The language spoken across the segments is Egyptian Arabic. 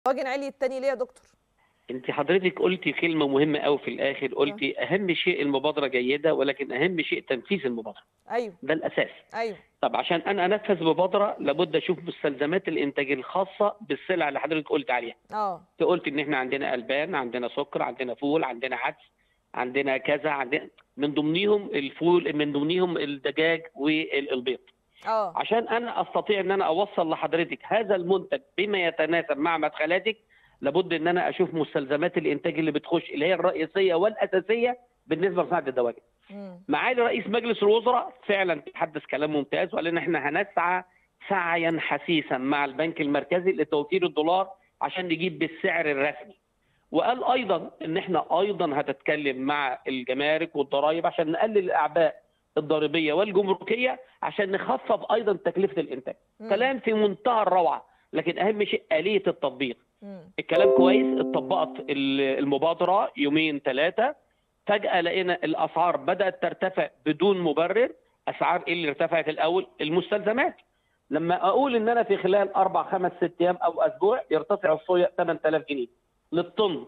طاجن علي التاني ليه يا دكتور انت حضرتك قلتي كلمه مهمه قوي في الاخر قلتي اهم شيء المبادره جيده ولكن اهم شيء تنفيذ المبادره ايوه ده الاساس ايوه طب عشان انا انفذ مبادره لابد اشوف مستلزمات الانتاج الخاصه بالسلع اللي حضرتك قلت عليها اه انت قلت ان احنا عندنا البان عندنا سكر عندنا فول عندنا عدس عندنا كذا عندنا من ضمنهم الفول من ضمنهم الدجاج والبيض اه عشان انا استطيع ان انا اوصل لحضرتك هذا المنتج بما يتناسب مع مدخلاتك لابد ان انا اشوف مستلزمات الانتاج اللي بتخش اللي هي الرئيسيه والاساسيه بالنسبه لصناعه الدواجن. مم. معالي رئيس مجلس الوزراء فعلا تحدث كلام ممتاز وقال ان احنا هنسعى سعيا حثيثا مع البنك المركزي لتوفير الدولار عشان نجيب بالسعر الرسمي. وقال ايضا ان احنا ايضا هتتكلم مع الجمارك والضرائب عشان نقلل الاعباء الضريبيه والجمركيه عشان نخفض ايضا تكلفه الانتاج. مم. كلام في منتهى الروعه لكن اهم شيء اليه التطبيق. مم. الكلام كويس اتطبقت ال- المبادره يومين ثلاثه فجاه لقينا الاسعار بدات ترتفع بدون مبرر اسعار ايه اللي ارتفعت الاول المستلزمات لما اقول ان انا في خلال اربع خمس ست ايام او اسبوع يرتفع الصويا 8000 جنيه للطن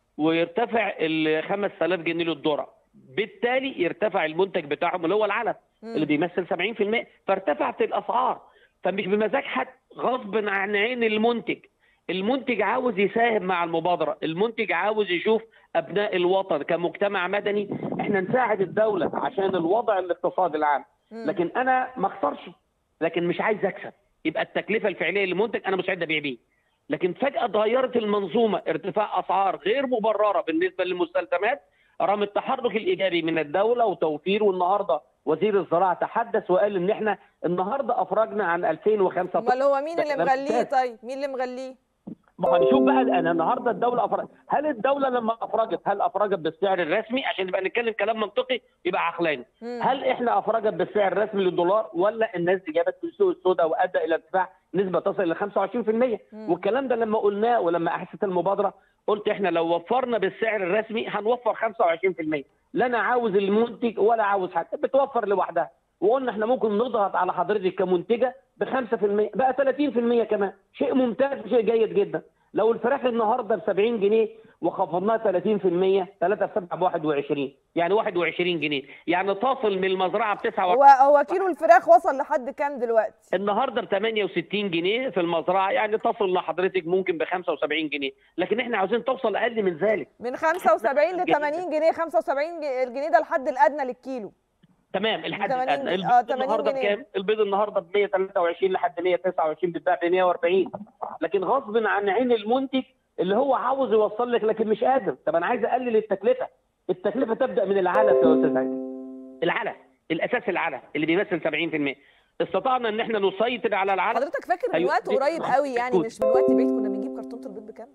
ويرتفع ال 5000 جنيه للذره بالتالي يرتفع المنتج بتاعهم اللي هو العلف مم. اللي بيمثل 70% فارتفعت الاسعار فمش بمزاج حد غصب عن عين المنتج المنتج عاوز يساهم مع المبادره المنتج عاوز يشوف ابناء الوطن كمجتمع مدني احنا نساعد الدوله عشان الوضع الاقتصادي العام مم. لكن انا ما اخسرش لكن مش عايز اكسب يبقى التكلفه الفعليه للمنتج انا مستعد ابيع بيه لكن فجاه اتغيرت المنظومه ارتفاع اسعار غير مبرره بالنسبه للمستلزمات رغم التحرك الايجابي من الدوله وتوفير والنهارده وزير الزراعه تحدث وقال ان احنا النهارده افرجنا عن 2005 امال هو مين ده اللي كلام مغليه ممتاز. طيب مين اللي مغليه ما هنشوف بقى انا النهارده الدوله افرجت هل الدوله لما افرجت هل افرجت بالسعر الرسمي عشان نبقى نتكلم كلام منطقي يبقى عقلاني مم. هل احنا افرجت بالسعر الرسمي للدولار ولا الناس دي جابت في السوق السوداء وادى الى ارتفاع نسبه تصل الى 25% مم. والكلام ده لما قلناه ولما احست المبادره قلت احنا لو وفرنا بالسعر الرسمي هنوفر 25% لا انا عاوز المنتج ولا عاوز حد بتوفر لوحدها وقلنا احنا ممكن نضغط على حضرتك كمنتجه ب 5% بقى 30% كمان شيء ممتاز وشيء جيد جدا لو الفراخ النهارده ب 70 جنيه وخفضناها 30% 3 في 7 ب 21 يعني 21 جنيه يعني تصل من المزرعه ب 9 هو هو كيلو الفراخ وصل لحد كام دلوقتي النهارده ب 68 جنيه في المزرعه يعني تصل لحضرتك ممكن ب 75 جنيه لكن احنا عاوزين توصل اقل من ذلك من 75 ل جديدة. 80 جنيه 75 ج- الجنيه ده الحد الادنى للكيلو تمام الحد 80 الادنى جنيه. آه، البيض 80 النهارده جنيه. بكام؟ البيض النهارده ب 123 لحد 129 بيتباع ب 140 لكن غصب عن عين المنتج اللي هو عاوز يوصل لك لكن مش قادر طب انا عايز اقلل التكلفه التكلفه تبدا من العلف يا استاذ هاني العلف الاساس العلف اللي بيمثل 70% استطعنا ان احنا نسيطر على العلف حضرتك فاكر من أيوة. وقت قريب قوي يعني بتكون. مش من وقت بعيد كنا بنجيب كرتونه البيض بكام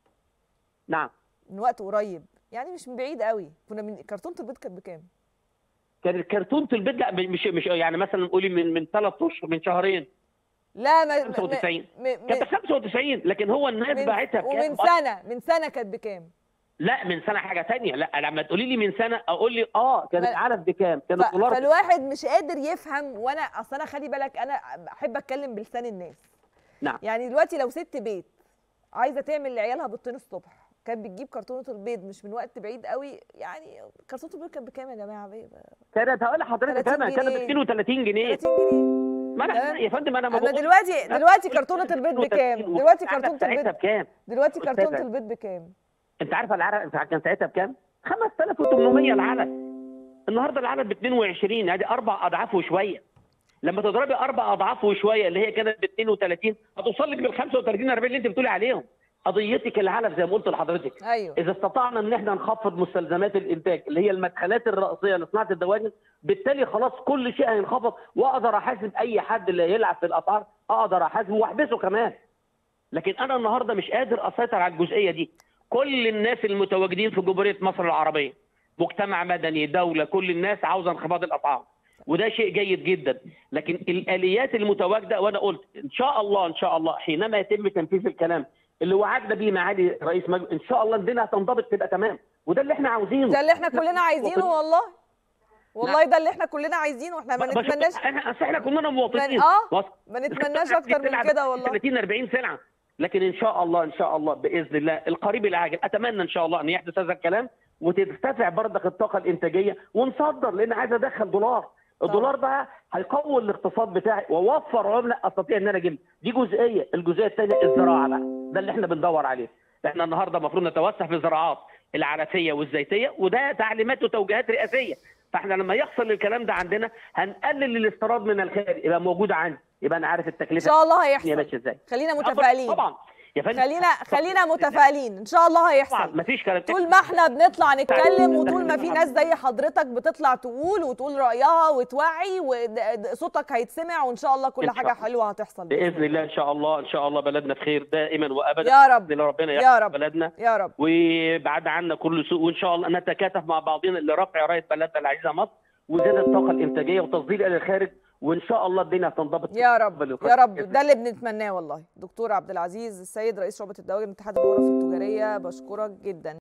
نعم من وقت قريب يعني مش من بعيد قوي كنا من كرتونه البيض كانت بكام كان كرتونه البيض لا مش مش يعني مثلا قولي من من ثلاث اشهر من شهرين لا ما 95 م- م- كانت ب 95 لكن هو الناس من باعتها بكام؟ ومن سنه من سنه كانت بكام لا من سنه حاجه ثانيه لا لما تقولي لي من سنه اقول لي اه كان ما- العلف بكام؟ كان ف- الدولار فالواحد مش قادر يفهم وانا اصل انا خلي بالك انا احب اتكلم بلسان الناس نعم يعني دلوقتي لو ست بيت عايزه تعمل لعيالها بيضتين الصبح كانت بتجيب كرتونه البيض مش من وقت بعيد قوي يعني كرتونه البيض كانت بكام يا جماعه بيه؟ كانت هقول لحضرتك 30 انا كانت ب جنيه. 32 جنيه 30 جنيه ما انا تمام. يا فندم انا ما انا بقول- دلوقتي دلوقتي كرتونه البيض 32 بكام دلوقتي والعلف كرتونه ساعتها البيض بكام؟ دلوقتي أستاذة. كرتونه البيض بكام انت عارفه العلف انت كان ساعتها بكام؟ 5800 العلف النهارده العلف ب 22 ادي اربع اضعاف وشويه لما تضربي اربع اضعاف وشويه اللي هي كانت ب 32 هتوصل لك بال 35 40 اللي انت بتقولي عليهم قضيتك العلف زي ما قلت لحضرتك ايوه اذا استطعنا ان احنا نخفض مستلزمات الانتاج اللي هي المدخلات الرئيسيه لصناعه الدواجن بالتالي خلاص كل شيء هينخفض واقدر احاسب اي حد اللي يلعب في الاسعار اقدر احاسبه واحبسه كمان لكن انا النهارده مش قادر اسيطر على الجزئيه دي كل الناس المتواجدين في جمهوريه مصر العربيه مجتمع مدني دوله كل الناس عاوزه انخفاض الاسعار وده شيء جيد جدا لكن الاليات المتواجده وانا قلت ان شاء الله ان شاء الله حينما يتم تنفيذ الكلام اللي وعدنا بيه معالي رئيس مجلس ان شاء الله الدنيا هتنضبط تبقى تمام وده اللي احنا عاوزينه ده اللي احنا كلنا عايزينه والله والله ده اللي احنا كلنا عايزينه واحنا ما بس نتمناش احنا أصل احنا كلنا مواطنين من- آه، وص- ما نتمناش السلعة أكتر من بتلعب كده والله. 30 40 سلعه لكن ان شاء الله ان شاء الله باذن الله القريب العاجل اتمنى ان شاء الله ان يحدث هذا الكلام وترتفع برضك الطاقه الانتاجيه ونصدر لان عايز ادخل دولار الدولار بقى هيقوي الاقتصاد بتاعي واوفر عمله استطيع ان انا اجيب دي جزئيه الجزئيه الثانيه الزراعه بقى ده اللي احنا بندور عليه احنا النهارده المفروض نتوسع في الزراعات العلفيه والزيتيه وده تعليمات وتوجيهات رئاسيه فاحنا لما يحصل الكلام ده عندنا هنقلل الاستيراد من الخارج يبقى موجود عندي يبقى انا عارف ان التكلفه شاء الله الدنيا هيحصل ماشيه ازاي خلينا متفائلين طبعا يا فندم خلينا خلينا متفائلين ان شاء الله طبعا هيحصل مفيش كلام طول ما احنا بنطلع نتكلم وطول ما في ناس زي حضرتك بتطلع تقول وتقول رايها وتوعي وصوتك هيتسمع وان شاء الله كل إن شاء حاجه الله. حلوه هتحصل باذن الله ان شاء الله ان شاء الله بلدنا بخير دائما وابدا يا رب. بإذن الله ربنا يا يحفظ رب. بلدنا يا رب وبعد عنا كل سوء وان شاء الله نتكاتف مع بعضنا لرفع رايه بلدنا العزيزه مصر وزياده الطاقه الانتاجيه وتصدير الى الخارج وان شاء الله الدنيا هتنضبط يا رب بالقدر. يا رب ده اللي بنتمناه والله دكتور عبد العزيز السيد رئيس شعبة الدواجن من اتحاد الغرف التجارية بشكرك جدا